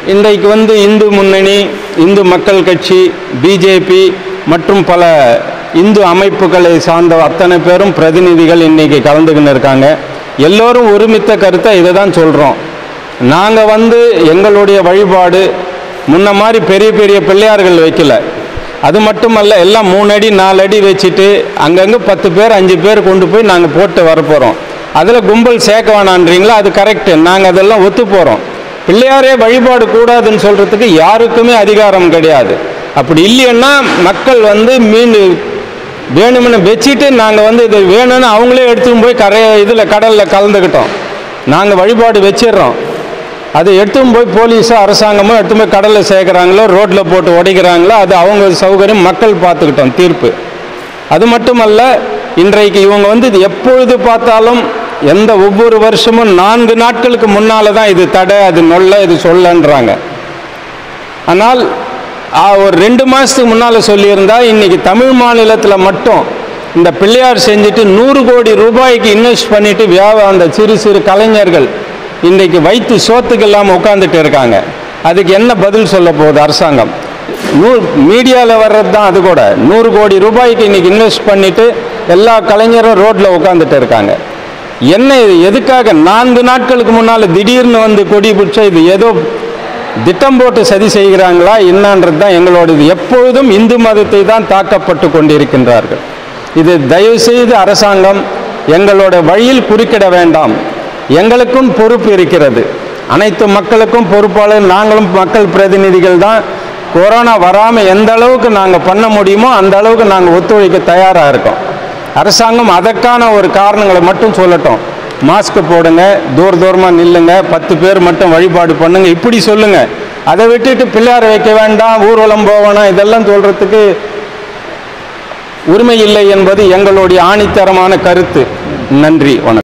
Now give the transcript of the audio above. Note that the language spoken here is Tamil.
இன்றைக்கு வந்து இந்து முன்னணி இந்து மக்கள் கட்சி பிஜேபி மற்றும் பல இந்து அமைப்புகளை சார்ந்த அத்தனை பேரும் பிரதிநிதிகள் இன்னைக்கு கலந்துக்கின்னு இருக்காங்க எல்லோரும் ஒருமித்த கருத்தை இதை தான் சொல்கிறோம் நாங்கள் வந்து எங்களுடைய வழிபாடு முன்ன மாதிரி பெரிய பெரிய பிள்ளையார்கள் வைக்கல அது மட்டுமல்ல எல்லாம் மூணு அடி நாலு அடி வச்சுட்டு அங்கங்கே பத்து பேர் அஞ்சு பேர் கொண்டு போய் நாங்கள் போட்டு வரப்போகிறோம் அதில் கும்பல் சேர்க்க வேணான்றீங்களா அது கரெக்டு நாங்கள் அதெல்லாம் ஒத்து போகிறோம் பிள்ளையாரே வழிபாடு கூடாதுன்னு சொல்கிறதுக்கு யாருக்குமே அதிகாரம் கிடையாது அப்படி இல்லைன்னா மக்கள் வந்து மீன் வேணும்னு வச்சுட்டு நாங்கள் வந்து இது வேணும்னு அவங்களே எடுத்துன்னு போய் கரை இதில் கடலில் கலந்துக்கிட்டோம் நாங்கள் வழிபாடு வச்சிடுறோம் அதை எடுத்துன்னு போய் போலீஸோ அரசாங்கமோ எடுத்து போய் கடலில் சேர்க்குறாங்களோ ரோட்டில் போட்டு உடைக்கிறாங்களோ அது அவங்க சௌகரியம் மக்கள் பார்த்துக்கிட்டோம் தீர்ப்பு அது மட்டுமல்ல இன்றைக்கு இவங்க வந்து இது எப்பொழுது பார்த்தாலும் எந்த ஒவ்வொரு வருஷமும் நான்கு நாட்களுக்கு முன்னால் தான் இது தடை அது நொல்ல இது சொல்லன்றாங்க ஆனால் ஆ, ஒரு ரெண்டு மாதத்துக்கு முன்னால் சொல்லியிருந்தா இன்னைக்கு தமிழ் மாநிலத்தில் மட்டும் இந்த பிள்ளையார் செஞ்சுட்டு நூறு கோடி ரூபாய்க்கு இன்வெஸ்ட் பண்ணிட்டு வியாப அந்த சிறு சிறு கலைஞர்கள் இன்றைக்கு வயிற்று சோத்துக்கு இல்லாமல் உட்காந்துட்டு இருக்காங்க அதுக்கு என்ன பதில் சொல்ல போகுது அரசாங்கம் நூறு மீடியாவில் வர்றது தான் அது கூட நூறு கோடி ரூபாய்க்கு இன்னைக்கு இன்வெஸ்ட் பண்ணிட்டு எல்லா கலைஞரும் ரோட்டில் உட்காந்துட்டு இருக்காங்க என்ன இது எதுக்காக நான்கு நாட்களுக்கு முன்னால் திடீர்னு வந்து கொடி பிடிச்சா இது ஏதோ திட்டம் போட்டு சதி செய்கிறாங்களா என்னன்றது தான் எங்களோடது எப்பொழுதும் இந்து மதத்தை தான் தாக்கப்பட்டு கொண்டிருக்கின்றார்கள் இது தயவு செய்து அரசாங்கம் எங்களோட வழியில் குறுக்கிட வேண்டாம் எங்களுக்கும் பொறுப்பு இருக்கிறது அனைத்து மக்களுக்கும் பொறுப்பாளர் நாங்களும் மக்கள் பிரதிநிதிகள் தான் கொரோனா வராமல் எந்த அளவுக்கு நாங்கள் பண்ண முடியுமோ அந்த அளவுக்கு நாங்கள் ஒத்துழைக்க தயாராக இருக்கோம் அரசாங்கம் அதற்கான ஒரு காரணங்களை மட்டும் சொல்லட்டும் மாஸ்க் போடுங்க தூர தூரமாக நில்லுங்க பத்து பேர் மட்டும் வழிபாடு பண்ணுங்க இப்படி சொல்லுங்க அதை விட்டுட்டு பிள்ளையார் வைக்க வேண்டாம் ஊர்வலம் போகணும் இதெல்லாம் சொல்றதுக்கு உரிமை இல்லை என்பது எங்களுடைய ஆணித்தரமான கருத்து நன்றி வணக்கம்